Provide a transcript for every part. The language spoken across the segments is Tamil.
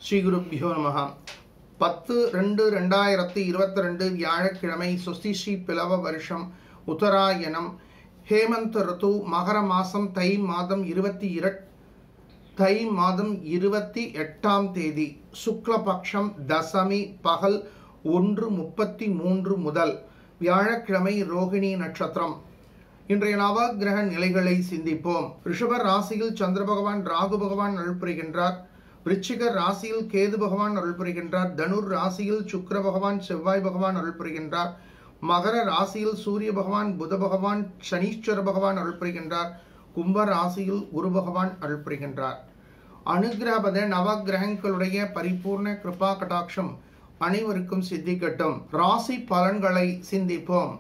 ஸ்ரீ குருப்பியோ நமகா பத்து ரெண்டு ரெண்டாயிரத்தி இருபத்தி ரெண்டு வியாழக்கிழமை சொஸ்தி ஸ்ரீ பிளவ வருஷம் உத்தராயணம் ஹேமந்த் ரித்து மகர மாதம் தை மாதம் இருபத்தி இர தை மாதம் இருபத்தி எட்டாம் தேதி சுக்லபக்ஷம் தசமி பகல் ஒன்று முப்பத்தி மூன்று முதல் வியாழக்கிழமை ரோகிணி நட்சத்திரம் இன்றைய நவகிரக நிலைகளை சிந்திப்போம் ரிஷப ராசியில் சந்திர பகவான் ராகு பகவான் அருள் புரிகின்றார் விருச்சிக ராசியில் கேது பகவான் அருள் புரிகின்றார் தனுர் ராசியில் சுக்கிர பகவான் செவ்வாய் பகவான் அருள் புரிகின்றார் மகர ராசியில் சூரிய பகவான் புத பகவான் சனீஸ்வர பகவான் அருள் புரிகின்றார் கும்ப ராசியில் குரு பகவான் அருள் புரிகின்றார் அனுகிரகபத நவகிரகங்களுடைய பரிபூர்ண கிருபா கடாட்சம் அனைவருக்கும் சித்திக்கட்டும் ராசி பலன்களை சிந்திப்போம்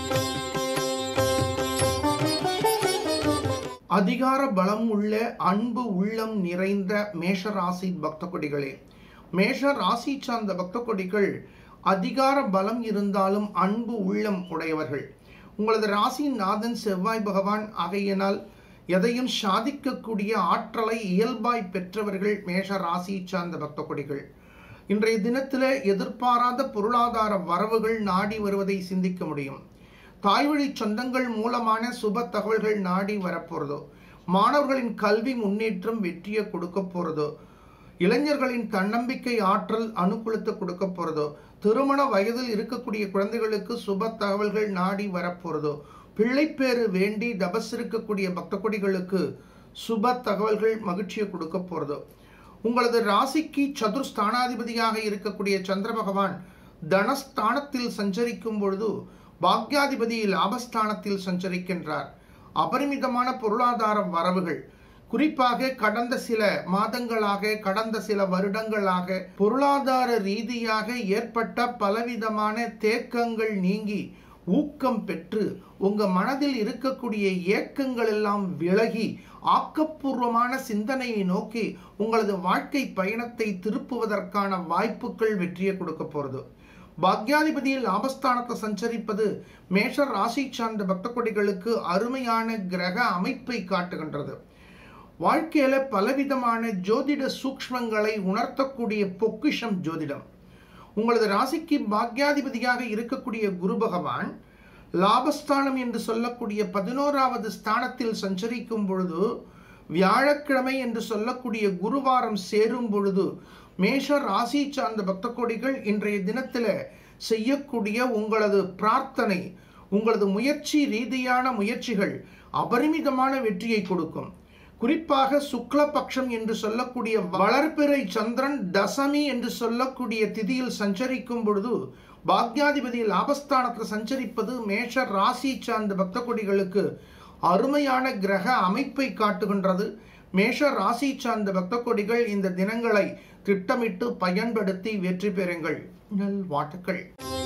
அதிகார பலம் உள்ள அன்பு உள்ளம் நிறைந்த மேஷ ராசி பக்த கொடிகளே மேஷ ராசி சார்ந்த பக்த கொடிகள் அதிகார பலம் இருந்தாலும் அன்பு உள்ளம் உடையவர்கள் உங்களது ராசி நாதன் செவ்வாய் பகவான் ஆகையினால் எதையும் சாதிக்கக்கூடிய ஆற்றலை இயல்பாய் பெற்றவர்கள் மேஷ ராசி சார்ந்த பக்த கொடிகள் இன்றைய தினத்தில் எதிர்பாராத பொருளாதார வரவுகள் நாடி வருவதை சிந்திக்க முடியும் தாய்வழி சொந்தங்கள் மூலமான சுப தகவல்கள் நாடி வரப்போறதோ மாணவர்களின் கல்வி முன்னேற்றம் வெற்றியை கொடுக்க போறதோ இளைஞர்களின் தன்னம்பிக்கை ஆற்றல் அனுகூலத்தை கொடுக்க போறதோ திருமண வயதில் இருக்கக்கூடிய குழந்தைகளுக்கு சுப தகவல்கள் நாடி வரப்போறதோ பிள்ளைப்பேறு வேண்டி தபஸ் இருக்கக்கூடிய பக்த கொடிகளுக்கு சுப தகவல்கள் மகிழ்ச்சியை கொடுக்க போறதோ உங்களது ராசிக்கு சதுர்ஸ்தானாதிபதியாக இருக்கக்கூடிய சந்திர பகவான் தனஸ்தானத்தில் சஞ்சரிக்கும் பொழுது பாக்யாதிபதி லாபஸ்தானத்தில் சஞ்சரிக்கின்றார் அபரிமிதமான பொருளாதார வரவுகள் குறிப்பாக கடந்த சில மாதங்களாக கடந்த சில வருடங்களாக பொருளாதார ரீதியாக ஏற்பட்ட பலவிதமான தேக்கங்கள் நீங்கி ஊக்கம் பெற்று உங்க மனதில் இருக்கக்கூடிய ஏக்கங்கள் எல்லாம் விலகி ஆக்கப்பூர்வமான சிந்தனையை நோக்கி உங்களது வாழ்க்கை பயணத்தை திருப்புவதற்கான வாய்ப்புகள் வெற்றியை கொடுக்க போறது பாக்யாதிபதியில் லாபஸ்தானத்தை சஞ்சரிப்பது மேஷ ராசி சார்ந்த பக்த கொடிகளுக்கு அருமையான கிரக அமைப்பை காட்டுகின்றது வாழ்க்கையில பலவிதமான ஜோதிட சூக்ஷ்மங்களை உணர்த்தக்கூடிய பொக்கிஷம் ஜோதிடம் உங்களது ராசிக்கு பாக்யாதிபதியாக இருக்கக்கூடிய குரு பகவான் லாபஸ்தானம் என்று சொல்லக்கூடிய பதினோராவது ஸ்தானத்தில் சஞ்சரிக்கும் பொழுது வியாழக்கிழமை என்று சொல்லக்கூடிய குருவாரம் சேரும் பொழுது மேஷ ராசி சார்ந்த பக்த கோடிகள் இன்றைய தினத்தில் செய்யக்கூடிய உங்களது பிரார்த்தனை உங்களது முயற்சி ரீதியான முயற்சிகள் அபரிமிதமான வெற்றியை கொடுக்கும் குறிப்பாக சுக்லபக்ஷம் என்று சொல்லக்கூடிய வளர்பிறை சந்திரன் தசமி என்று சொல்லக்கூடிய திதியில் சஞ்சரிக்கும் பொழுது பாக்யாதிபதி லாபஸ்தானத்தில் சஞ்சரிப்பது மேஷ ராசி சார்ந்த பக்த கொடிகளுக்கு அருமையான கிரக அமைப்பை காட்டுகின்றது மேஷ ராசி சார்ந்த பக்த கொடிகள் இந்த தினங்களை திட்டமிட்டு பயன்படுத்தி வெற்றி பெறுங்கள் நல் வாழ்த்துக்கள்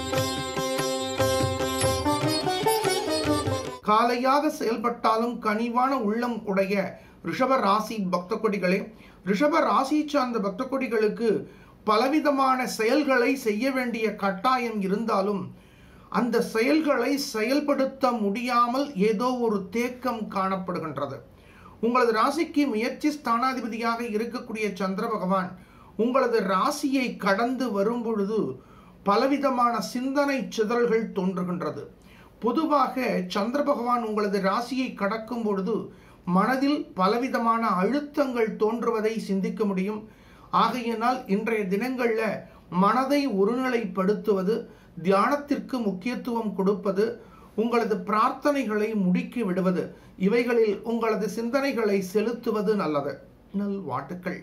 காலையாக செயல்பட்டாலும் கனிவான உள்ளம் உடைய ரிஷப ராசி பக்த கொடிகளே ரிஷப ராசி சார்ந்த பக்த கொடிகளுக்கு பலவிதமான செயல்களை செய்ய வேண்டிய கட்டாயம் இருந்தாலும் அந்த செயல்களை செயல்படுத்த முடியாமல் ஏதோ ஒரு தேக்கம் காணப்படுகின்றது உங்களது ராசிக்கு முயற்சி ஸ்தானாதிபதியாக இருக்கக்கூடிய சந்திர பகவான் உங்களது ராசியை கடந்து வரும் பொழுது பலவிதமான சிந்தனை சிதறல்கள் தோன்றுகின்றது பொதுவாக சந்திர பகவான் உங்களது ராசியை கடக்கும் பொழுது மனதில் பலவிதமான அழுத்தங்கள் தோன்றுவதை சிந்திக்க முடியும் ஆகையினால் இன்றைய தினங்களில் மனதை ஒருநிலைப்படுத்துவது தியானத்திற்கு முக்கியத்துவம் கொடுப்பது உங்களது பிரார்த்தனைகளை முடுக்கி விடுவது இவைகளில் உங்களது சிந்தனைகளை செலுத்துவது நல்லது நல் வாழ்த்துக்கள்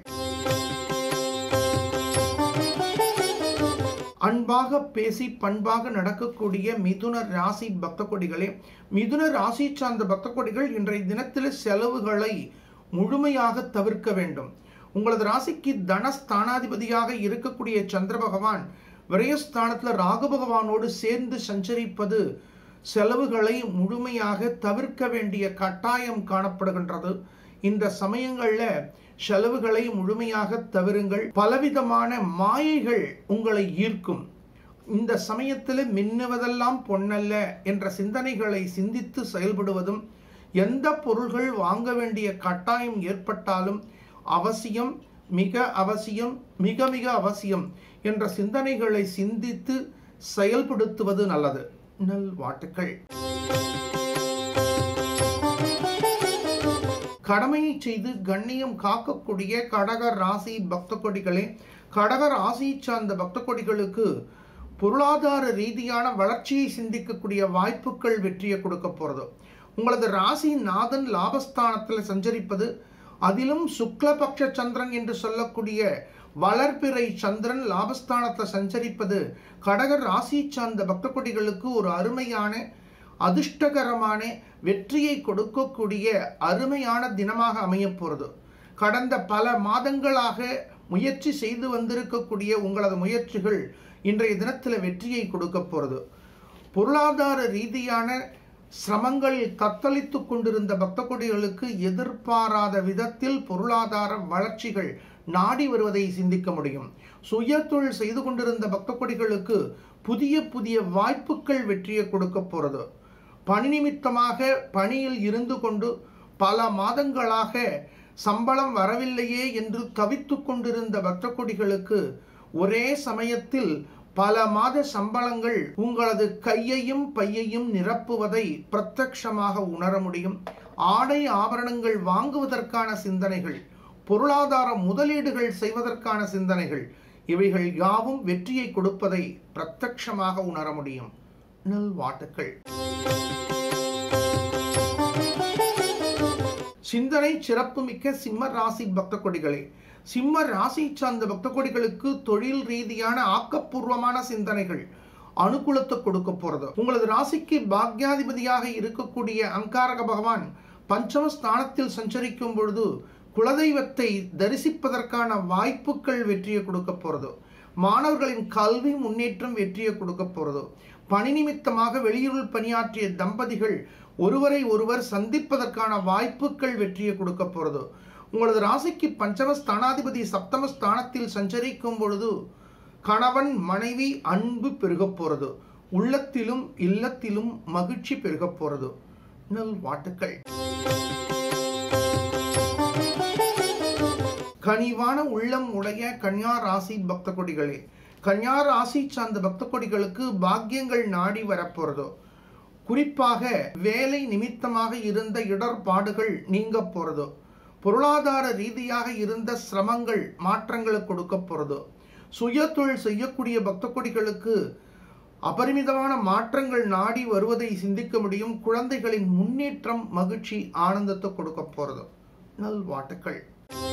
அன்பாக பேசி பண்பாக நடக்கக்கூடிய மிதுன ராசி பக்த கொடிகளே மிதுன ராசி சார்ந்த பக்த கொடிகள் இன்றைய தினத்தில் செலவுகளை முழுமையாக தவிர்க்க வேண்டும் உங்களது ராசிக்கு தனஸ்தானாதிபதியாக இருக்கக்கூடிய சந்திர பகவான் விரயஸ்தானத்தில் ராகு பகவானோடு சேர்ந்து சஞ்சரிப்பது செலவுகளை முழுமையாக தவிர்க்க வேண்டிய கட்டாயம் காணப்படுகின்றது இந்த சமயங்களில் செலவுகளை முழுமையாக தவிருங்கள் பலவிதமான மாயைகள் உங்களை ஈர்க்கும் இந்த சமயத்தில் மின்னுவதெல்லாம் பொன்னல்ல என்ற சிந்தனைகளை சிந்தித்து செயல்படுவதும் எந்த பொருள்கள் வாங்க வேண்டிய கட்டாயம் ஏற்பட்டாலும் அவசியம் மிக அவசியம் மிக மிக அவசியம் என்ற சிந்தனைகளை சிந்தித்து செயல்படுத்துவது நல்லது நல்வாழ்த்துக்கள் கடமையை செய்து கண்ணியம் காக்கக்கூடிய கடக ராசி பக்த கொடிகளே கடக ராசி சார்ந்த பக்த கொடிகளுக்கு பொருளாதார ரீதியான வளர்ச்சியை சிந்திக்கக்கூடிய வாய்ப்புகள் வெற்றியை கொடுக்க போகிறது உங்களது ராசி நாதன் லாபஸ்தானத்தில் சஞ்சரிப்பது அதிலும் சுக்லபக்ஷ சந்திரன் என்று சொல்லக்கூடிய வளர்பிறை சந்திரன் லாபஸ்தானத்தில் சஞ்சரிப்பது கடக ராசி சார்ந்த பக்த கொடிகளுக்கு ஒரு அருமையான அதிர்ஷ்டகரமான வெற்றியை கொடுக்கக்கூடிய அருமையான தினமாக அமையப் போகிறது கடந்த பல மாதங்களாக முயற்சி செய்து வந்திருக்கக்கூடிய உங்களது முயற்சிகள் இன்றைய தினத்தில் வெற்றியை கொடுக்க போகிறது பொருளாதார ரீதியான சிரமங்கள் தத்தளித்து கொண்டிருந்த பக்த கொடிகளுக்கு எதிர்பாராத விதத்தில் பொருளாதார வளர்ச்சிகள் நாடி வருவதை சிந்திக்க முடியும் சுய தொழில் செய்து கொண்டிருந்த பக்த கொடிகளுக்கு புதிய புதிய வாய்ப்புகள் வெற்றியை கொடுக்க போகிறது பணி நிமித்தமாக பணியில் இருந்து கொண்டு பல மாதங்களாக சம்பளம் வரவில்லையே என்று தவித்து கொண்டிருந்த பக்த கொடிகளுக்கு ஒரே சமயத்தில் பல மாத சம்பளங்கள் உங்களது கையையும் பையையும் நிரப்புவதை பிரத்யட்சமாக உணர முடியும் ஆடை ஆபரணங்கள் வாங்குவதற்கான சிந்தனைகள் பொருளாதார முதலீடுகள் செய்வதற்கான சிந்தனைகள் இவைகள் யாவும் வெற்றியை கொடுப்பதை பிரத்யட்சமாக உணர முடியும் நல்வாழ்த்துக்கள் சிந்தனை சிறப்புமிக்க சிம்ம ராசி பக்த கொடிகளே சிம்ம ராசி சார்ந்த பக்த கொடிகளுக்கு தொழில் ரீதியான ஆக்கப்பூர்வமான சிந்தனைகள் அனுகூலத்தை கொடுக்க போறது உங்களது ராசிக்கு பாக்யாதிபதியாக இருக்கக்கூடிய அங்காரக பகவான் பஞ்சம ஸ்தானத்தில் சஞ்சரிக்கும் பொழுது குலதெய்வத்தை தரிசிப்பதற்கான வாய்ப்புகள் வெற்றியை கொடுக்க போறது மாணவர்களின் கல்வி முன்னேற்றம் வெற்றியை கொடுக்க போறது பணி நிமித்தமாக வெளியூரில் பணியாற்றிய தம்பதிகள் ஒருவரை ஒருவர் சந்திப்பதற்கான வாய்ப்புகள் வெற்றியை கொடுக்க போறது உங்களது ராசிக்கு பஞ்சம ஸ்தானாதிபதி சப்தம ஸ்தானத்தில் சஞ்சரிக்கும் பொழுது கணவன் மனைவி அன்பு பெருகப் போறது உள்ளத்திலும் இல்லத்திலும் மகிழ்ச்சி பெருகப் போறது நல் வாட்டுக்கள் கனிவான உள்ளம் உடைய கன்யா ராசி பக்த கொடிகளே கன்யா ராசி சார்ந்த பக்த கொடிகளுக்கு பாக்கியங்கள் நாடி வரப்போறதோ குறிப்பாக வேலை நிமித்தமாக இருந்த இடர்பாடுகள் நீங்க போறதோ பொருளாதார ரீதியாக இருந்த சிரமங்கள் மாற்றங்களை கொடுக்க போறதோ சுய தொழில் செய்யக்கூடிய பக்த கொடிகளுக்கு அபரிமிதமான மாற்றங்கள் நாடி வருவதை சிந்திக்க முடியும் குழந்தைகளின் முன்னேற்றம் மகிழ்ச்சி ஆனந்தத்தை கொடுக்க போறது நல்வாட்டுக்கள்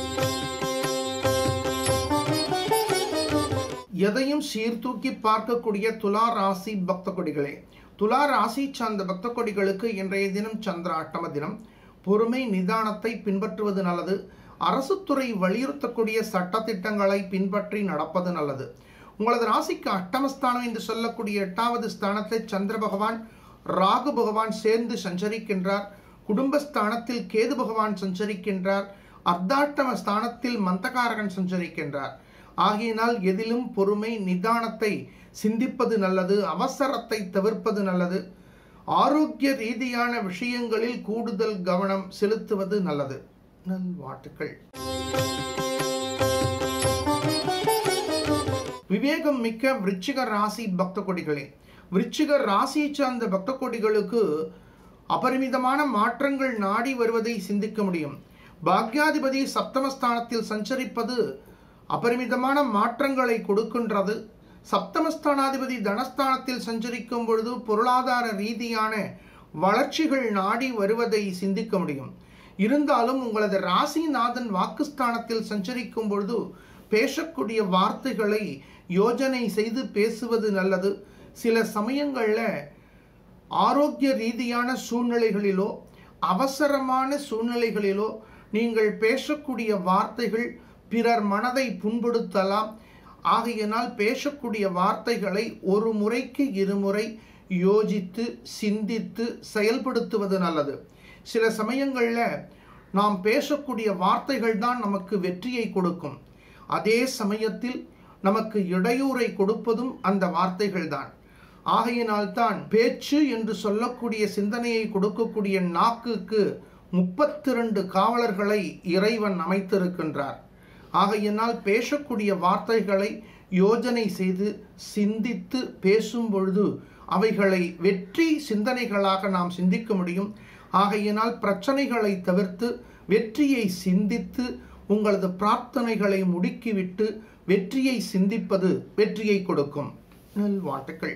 எதையும் சீர்தூக்கி பார்க்கக்கூடிய துலா ராசி பக்த கொடிகளே துலா ராசி சார்ந்த பக்த கொடிகளுக்கு இன்றைய தினம் சந்திர அட்டம தினம் பொறுமை நிதானத்தை பின்பற்றுவது நல்லது அரசு துறை வலியுறுத்தக்கூடிய சட்டத்திட்டங்களை பின்பற்றி நடப்பது நல்லது உங்களது ராசிக்கு அட்டமஸ்தானம் என்று சொல்லக்கூடிய எட்டாவது ஸ்தானத்தை சந்திர பகவான் ராகு பகவான் சேர்ந்து சஞ்சரிக்கின்றார் குடும்பஸ்தானத்தில் கேது பகவான் சஞ்சரிக்கின்றார் அர்த்தாட்டம ஸ்தானத்தில் மந்தகாரகன் சஞ்சரிக்கின்றார் ஆகையினால் எதிலும் பொறுமை நிதானத்தை சிந்திப்பது நல்லது அவசரத்தை தவிர்ப்பது நல்லது ஆரோக்கிய ரீதியான விஷயங்களில் கூடுதல் கவனம் செலுத்துவது நல்லது நல்வாழ்த்துக்கள் விவேகம் மிக்க விருச்சிக ராசி பக்த கொடிகளே விருச்சிக ராசியை சார்ந்த பக்த கொடிகளுக்கு அபரிமிதமான மாற்றங்கள் நாடி வருவதை சிந்திக்க முடியும் பாக்யாதிபதி சப்தமஸ்தானத்தில் சஞ்சரிப்பது அபரிமிதமான மாற்றங்களை கொடுக்கின்றது சப்தமஸ்தானாதிபதி தனஸ்தானத்தில் சஞ்சரிக்கும் பொழுது பொருளாதார ரீதியான வளர்ச்சிகள் நாடி வருவதை சிந்திக்க முடியும் இருந்தாலும் உங்களது ராசிநாதன் வாக்குஸ்தானத்தில் சஞ்சரிக்கும் பொழுது பேசக்கூடிய வார்த்தைகளை யோஜனை செய்து பேசுவது நல்லது சில சமயங்களில் ஆரோக்கிய ரீதியான சூழ்நிலைகளிலோ அவசரமான சூழ்நிலைகளிலோ நீங்கள் பேசக்கூடிய வார்த்தைகள் பிறர் மனதை புண்படுத்தலாம் ஆகையினால் பேசக்கூடிய வார்த்தைகளை ஒரு முறைக்கு இருமுறை யோசித்து சிந்தித்து செயல்படுத்துவது நல்லது சில சமயங்களில் நாம் பேசக்கூடிய வார்த்தைகள் தான் நமக்கு வெற்றியை கொடுக்கும் அதே சமயத்தில் நமக்கு இடையூறை கொடுப்பதும் அந்த வார்த்தைகள் தான் ஆகையினால்தான் பேச்சு என்று சொல்லக்கூடிய சிந்தனையை கொடுக்கக்கூடிய நாக்குக்கு முப்பத்தி ரெண்டு காவலர்களை இறைவன் அமைத்திருக்கின்றார் ஆகையினால் பேசக்கூடிய வார்த்தைகளை யோஜனை செய்து சிந்தித்து பேசும் பொழுது அவைகளை வெற்றி சிந்தனைகளாக நாம் சிந்திக்க முடியும் ஆகையினால் பிரச்சனைகளை தவிர்த்து வெற்றியை சிந்தித்து உங்களது பிரார்த்தனைகளை முடுக்கிவிட்டு வெற்றியை சிந்திப்பது வெற்றியை கொடுக்கும் நல்வாழ்த்துக்கள்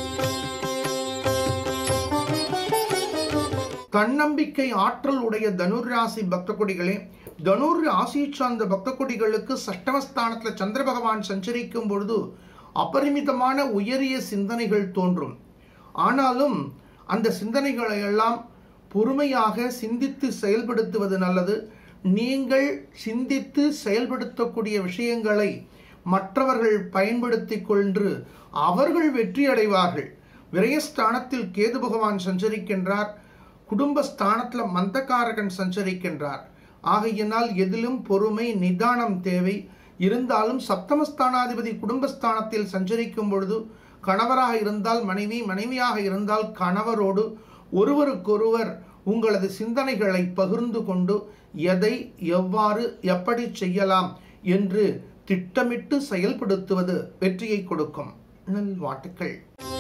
தன்னம்பிக்கை ஆற்றல் உடைய தனுர் ராசி பக்த கொடிகளே தனுர் ராசியை சார்ந்த பக்த கொடிகளுக்கு சஷ்டமஸ்தானத்தில் சந்திர பகவான் சஞ்சரிக்கும் பொழுது அபரிமிதமான உயரிய சிந்தனைகள் தோன்றும் ஆனாலும் அந்த சிந்தனைகளை எல்லாம் பொறுமையாக சிந்தித்து செயல்படுத்துவது நல்லது நீங்கள் சிந்தித்து செயல்படுத்தக்கூடிய விஷயங்களை மற்றவர்கள் பயன்படுத்தி கொண்டு அவர்கள் வெற்றி அடைவார்கள் விரயஸ்தானத்தில் கேது பகவான் சஞ்சரிக்கின்றார் குடும்பஸ்தானத்தில் மந்தகாரகன் சஞ்சரிக்கின்றார் ஆகையினால் எதிலும் பொறுமை நிதானம் தேவை இருந்தாலும் சப்தமஸ்தானாதிபதி குடும்பஸ்தானத்தில் சஞ்சரிக்கும் பொழுது கணவராக இருந்தால் மனைவி மனைவியாக இருந்தால் கணவரோடு ஒருவருக்கொருவர் உங்களது சிந்தனைகளை பகிர்ந்து கொண்டு எதை எவ்வாறு எப்படி செய்யலாம் என்று திட்டமிட்டு செயல்படுத்துவது வெற்றியை கொடுக்கும் நல்வாழ்த்துக்கள்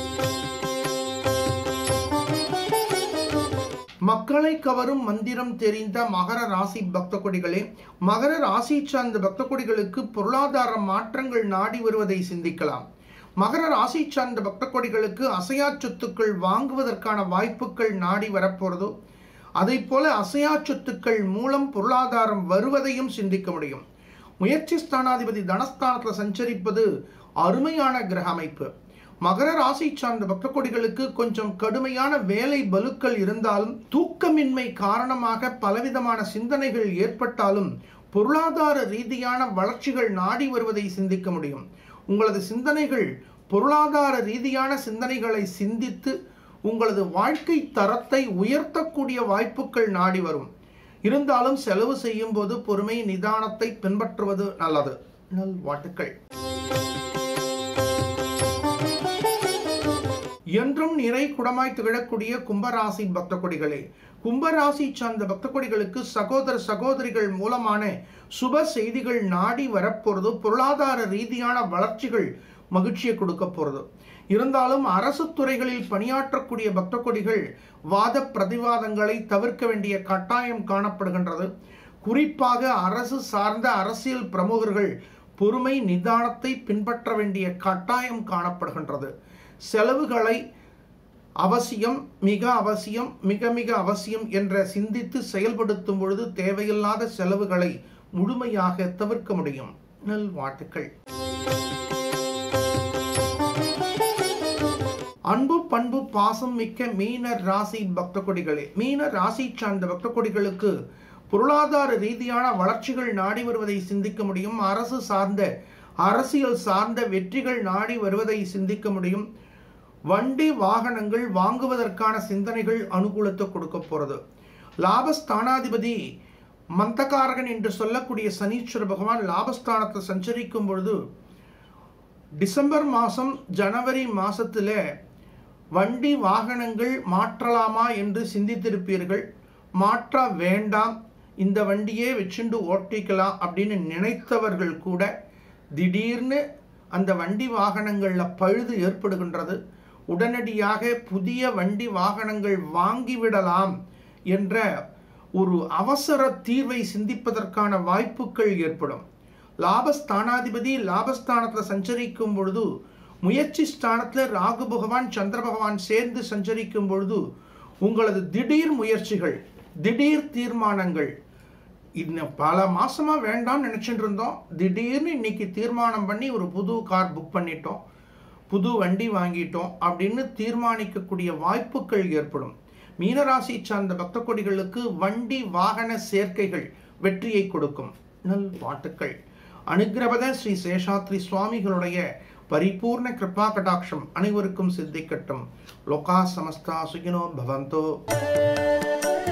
மக்களை கவரும் மந்திரம் தெரிந்த மகர ராசி பக்த கொடிகளே மகர ராசி சார்ந்த பக்த கொடிகளுக்கு பொருளாதார மாற்றங்கள் நாடி வருவதை சிந்திக்கலாம் மகர ராசி சார்ந்த பக்த கொடிகளுக்கு அசையா சொத்துக்கள் வாங்குவதற்கான வாய்ப்புகள் நாடி வரப்போறதோ அதை போல அசையா சொத்துக்கள் மூலம் பொருளாதாரம் வருவதையும் சிந்திக்க முடியும் முயற்சி ஸ்தானாதிபதி தனஸ்தானத்தில் சஞ்சரிப்பது அருமையான கிரக அமைப்பு மகர ராசி சார்ந்த பக்த கொடிகளுக்கு கொஞ்சம் கடுமையான வேலை பலுக்கள் இருந்தாலும் தூக்கமின்மை காரணமாக பலவிதமான சிந்தனைகள் ஏற்பட்டாலும் பொருளாதார ரீதியான வளர்ச்சிகள் நாடி வருவதை சிந்திக்க முடியும் உங்களது சிந்தனைகள் பொருளாதார ரீதியான சிந்தனைகளை சிந்தித்து உங்களது வாழ்க்கை தரத்தை உயர்த்தக்கூடிய வாய்ப்புகள் நாடி வரும் இருந்தாலும் செலவு செய்யும் போது பொறுமை நிதானத்தை பின்பற்றுவது நல்லது நல்வாழ்த்துக்கள் என்றும் நிறை குடமாய் திகழக்கூடிய கும்பராசி பக்த கொடிகளே கும்பராசி சார்ந்த பக்த கொடிகளுக்கு சகோதர சகோதரிகள் மூலமான சுப செய்திகள் நாடி வரப்போறது பொருளாதார ரீதியான வளர்ச்சிகள் மகிழ்ச்சியை கொடுக்க போறது இருந்தாலும் அரசு துறைகளில் பணியாற்றக்கூடிய பக்த கொடிகள் வாத பிரதிவாதங்களை தவிர்க்க வேண்டிய கட்டாயம் காணப்படுகின்றது குறிப்பாக அரசு சார்ந்த அரசியல் பிரமுகர்கள் பொறுமை நிதானத்தை பின்பற்ற வேண்டிய கட்டாயம் காணப்படுகின்றது செலவுகளை அவசியம் மிக அவசியம் மிக மிக அவசியம் என்ற சிந்தித்து செயல்படுத்தும் பொழுது தேவையில்லாத செலவுகளை முழுமையாக தவிர்க்க முடியும் நல்வாழ்த்துக்கள் அன்பு பண்பு பாசம் மிக்க மீன ராசி பக்த கொடிகளே மீன ராசி சார்ந்த பக்த கொடிகளுக்கு பொருளாதார ரீதியான வளர்ச்சிகள் நாடி வருவதை சிந்திக்க முடியும் அரசு சார்ந்த அரசியல் சார்ந்த வெற்றிகள் நாடி வருவதை சிந்திக்க முடியும் வண்டி வாகனங்கள் வாங்குவதற்கான சிந்தனைகள் அனுகூலத்தை கொடுக்க போறது லாபஸ்தானாதிபதி மந்தகாரகன் என்று சொல்லக்கூடிய சனீஸ்வர பகவான் லாபஸ்தானத்தை சஞ்சரிக்கும் பொழுது டிசம்பர் மாதம் ஜனவரி மாசத்துல வண்டி வாகனங்கள் மாற்றலாமா என்று சிந்தித்திருப்பீர்கள் மாற்ற வேண்டாம் இந்த வண்டியே வச்சுண்டு ஓட்டிக்கலாம் அப்படின்னு நினைத்தவர்கள் கூட திடீர்னு அந்த வண்டி வாகனங்களில் பழுது ஏற்படுகின்றது உடனடியாக புதிய வண்டி வாகனங்கள் வாங்கிவிடலாம் என்ற ஒரு அவசர தீர்வை சிந்திப்பதற்கான வாய்ப்புகள் ஏற்படும் லாபஸ்தானாதிபதி லாபஸ்தானத்தில் சஞ்சரிக்கும் பொழுது முயற்சி ஸ்தானத்தில் ராகு பகவான் சந்திர பகவான் சேர்ந்து சஞ்சரிக்கும் பொழுது உங்களது திடீர் முயற்சிகள் திடீர் தீர்மானங்கள் இன்னும் பல மாசமா வேண்டாம்னு நினைச்சிட்டு இருந்தோம் திடீர்னு இன்னைக்கு தீர்மானம் பண்ணி ஒரு புது கார் புக் பண்ணிட்டோம் புது வண்டி வாங்கிட்டோம் அப்படின்னு தீர்மானிக்கக்கூடிய வாய்ப்புகள் ஏற்படும் மீனராசி சார்ந்த பக்த கொடிகளுக்கு வண்டி வாகன சேர்க்கைகள் வெற்றியை கொடுக்கும் நல் வாழ்த்துக்கள் அனுகிரபத ஸ்ரீ சேஷாத்ரி சுவாமிகளுடைய பரிபூர்ண கிருபா கடாட்சம் அனைவருக்கும் சித்திக்கட்டும் லோகா சமஸ்தா சுகினோ பவந்தோ